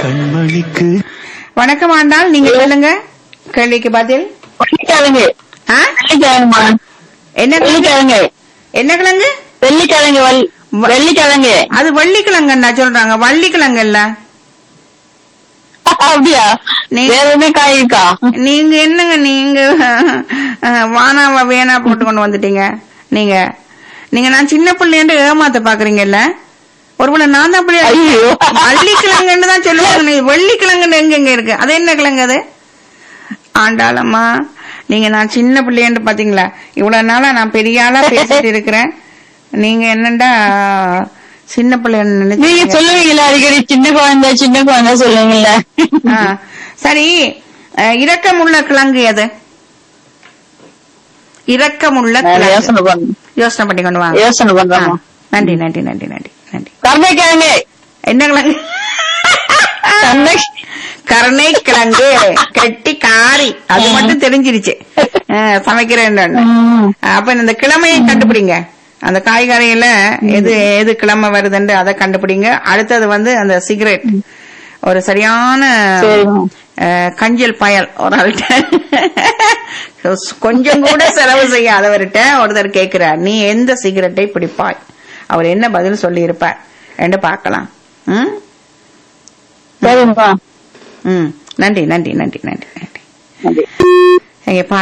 கண்மணிக்கு வணக்கம் ஆண்டாள் நீங்க சொல்லுங்க கேள்விக்கு பதில் வெள்ளிக்கிழங்கு ஆ? வெள்ளிக்கிழங்குமா என்ன கிழங்கு வெள்ளிக்கிழங்கு என்ன கிழங்கு வெள்ளிக்கிழங்கு வல்- வெள்ளிக்கிழங்கு அது வள்ளிக்கிழங்குன்னா சொல்றாங்க வள்ளிக்கிழங்கு இல்ல அப்படியா நீ- வேற எதுவுமே காய் இருக்கா நீங்க என்னங்க நீங்க அஹ், வானா வேணா போட்டு கொண்டு வந்துட்டீங்க நீங்க நீங்க நான் சின்ன பிள்ளைன்ட்டு ஏமாத்த பாக்குறீங்கல்ல ஒருவேளை நான் தான் அப்படி ஐயோ. வள்ளிக்கிழங்குன்னு தான் சொல்லுவாங்க நீ வெள்ளிக்கிழங்குன்னு எங்க எங்க இருக்கு அது என்ன கிழங்கு அது ஆண்டாளம்மா நீங்க நான் சின்ன பிள்ளைன்ட்டு பாத்தீங்களா இவ்வளவு நாளா நான் பெரிய ஆளா பேசிட்டு இருக்கிறேன் நீங்க என்னண்டா சின்ன பிள்ளைன்னு நீங்க நினைச்சீங்க சொல்லுவீங்கல்ல அடிக்கடி சின்ன குழந்தை சின்ன குழந்தை சொல்லுவீங்கல்ல ஆ, சரி அஹ், இரக்கமுள்ள கிழங்கு எது இரக்கமுள்ள நான் கிழங்கு யோசனை பண்ண யோசனை பண்ணி கொண்டு வாங்க யோசனை ஆ, பண்றோம் நன்றி நன்றி நன்றி நன்றி நன்றி கருணைக்கிழங்கு என்ன கிழங்கு கருணை கருணை கிழங்கு கெட்டி காரி அது மட்டும் தெரிஞ்சிருச்சு ஆ, சமைக்கிறேன் ம். அப்ப இந்த கிழமையை கண்டுபிடிங்க அந்த காய்கறியில எது எது கிழமை வருதுன்னு அதை கண்டுபிடிங்க அடுத்தது வந்து அந்த சிகரெட் ஒரு சரியான சரிம்மா. அஹ், கஞ்சல் பயல் ஒரு ஆள்கிட்ட கொஞ்சம் கூட செலவு செய்யாதவர்கிட்ட ஒருத்தர் கேட்கிறார் நீ எந்த சிகரெட்டை பிடிப்பாய் அவர் என்ன பதில் சொல்லி இருப்பார் என்று பார்க்கலாம் ம்? சரிம்மா ம் நன்றி நன்றி நன்றி நன்றி நன்றி நன்றி. எங்க